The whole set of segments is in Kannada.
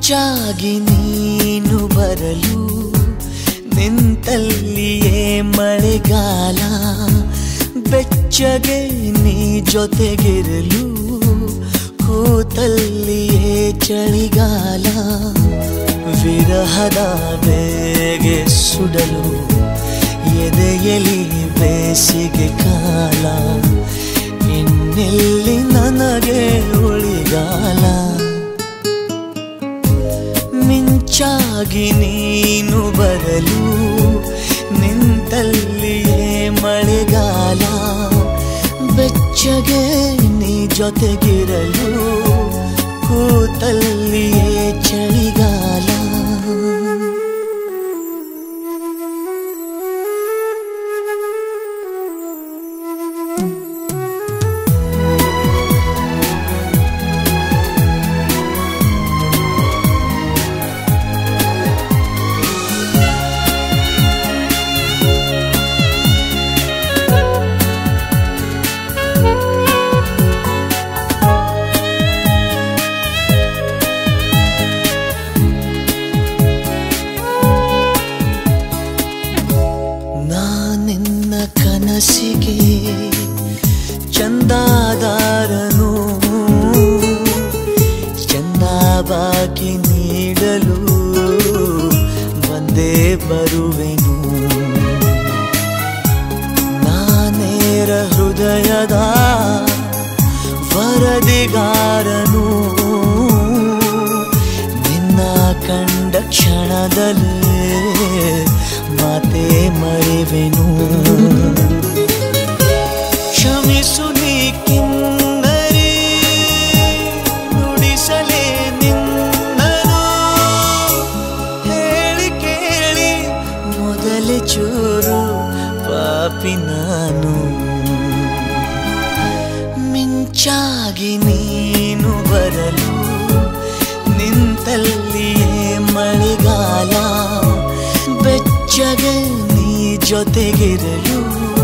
ಮಿಂಚಾಗಿ ನೀನು ಬರಲು ನಿಂತಲ್ಲಿಯೇ ಮಳೆಗಾಲ ಬೆಚ್ಚಗೆ ನೀ ಜೊತೆಗಿರಲು ಕೂತಲ್ಲಿಯೇ ಚಳಿಗಾಲ ವಿರಹದ ಬೇಗೆ ಸುಡಲು ಎದೆಯಲಿ ಬೇಸಿಗೆ ಕಾಲ ಇನ್ನೆಲ್ಲಿ ನನಗೆ ಉಳಿಗಾಲ ಮಿಂಚಾಗಿ ನೀನು ಬರಲು ನಿಂತಲ್ಲಿಯೇ ಮಳೆಗಾಲ ಬೆಚ್ಚಗೆ ನೀ ಜೊತೆಗಿರಲು ಕೂತಲ್ಲಿಯೇ ಚಳಿಗಾಲ ನಾನಿನ್ನ ಕನಸಿಗೆ ಚಂದಾದಾರನು ಚಂದ ಬಾಕಿ ನೀಡಲು ಬಂದೇ ಬರುವೆನು ನಾನೇರ ಹೃದಯದ ವರದಿಗಾರನು ನಿನ್ನ ಕಂಡ ಕ್ಷಣದಲ್ಲೇ ಮಾತೆ ಮರೆವೆನು ಕ್ಷಮಿಸು ನೀ ಕಿನ್ನರಿ ನುಡಿಸಲೇ ನಿನ್ನನು ಹೇಳಿ ಕೇಳಿ ಮೊದಲೇ ಚೂರು ಪಾಪಿ ನಾನು ಮಿಂಚಾಗಿ ನೀನು ಬರಲು ನಿಂತಲ್ಲಿಯೇ ಮಳೆಗಾಲ ಬೆಚ್ಚಗೆ ನೀ ಜೊತೆಗಿರಲು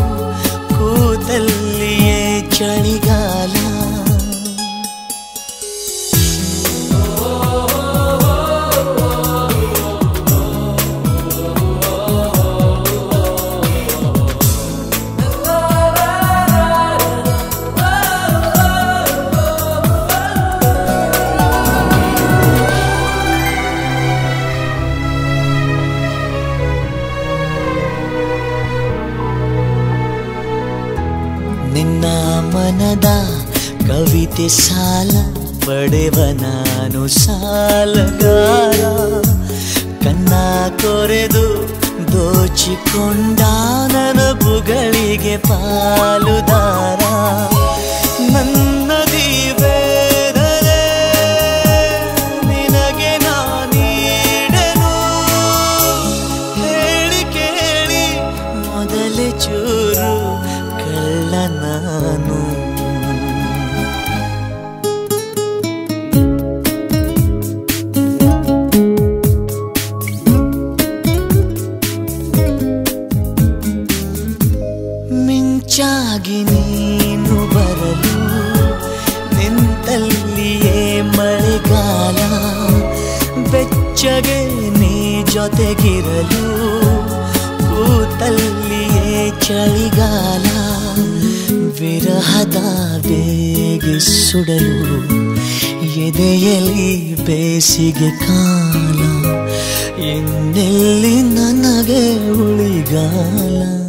ಕೂತಲ್ಲಿಯೇ ಚಳಿಗಾಲ ನಿನ್ನ ಮನದ ಕವಿತೆ ಸಾಲ ಪಡೆವ ನಾನು ಸಾಲಗಾರ ಕನ್ನ ಕೊರೆದು ದೋಚಿಕೊಂಡ ನನಬುಗಳಿಗೆ ಪಾಲುದಾರ ನನ್ನದಿ ವೇದನೆ ನಿನಗೆ ನಾನೀಡನು ಹೇಳಿ ಕೇಳಿ ಮೊದಲೇ ಚೂರು ಕಳ್ಳ ನಾನು ಮಿಂಚಾಗಿ ನೀನು ಬರಲು ನಿಂತಲ್ಲಿಯೇ ಮಳೆಗಾಲ ಬೆಚ್ಚಗೆ ನೀ ಜೊತೆಗಿರಲು ಕೂತಲ್ಲಿಯೇ ಚಳಿಗಾಲ ವಿರಹದ ಬೇಗೆ ಸುಡಲು ಎದೆಯಲ್ಲಿ ಬೇಸಿಗೆ ಕಾಲ ಇನ್ನೆಲ್ಲಿ ನನಗೆ ಉಳಿಗಾಲ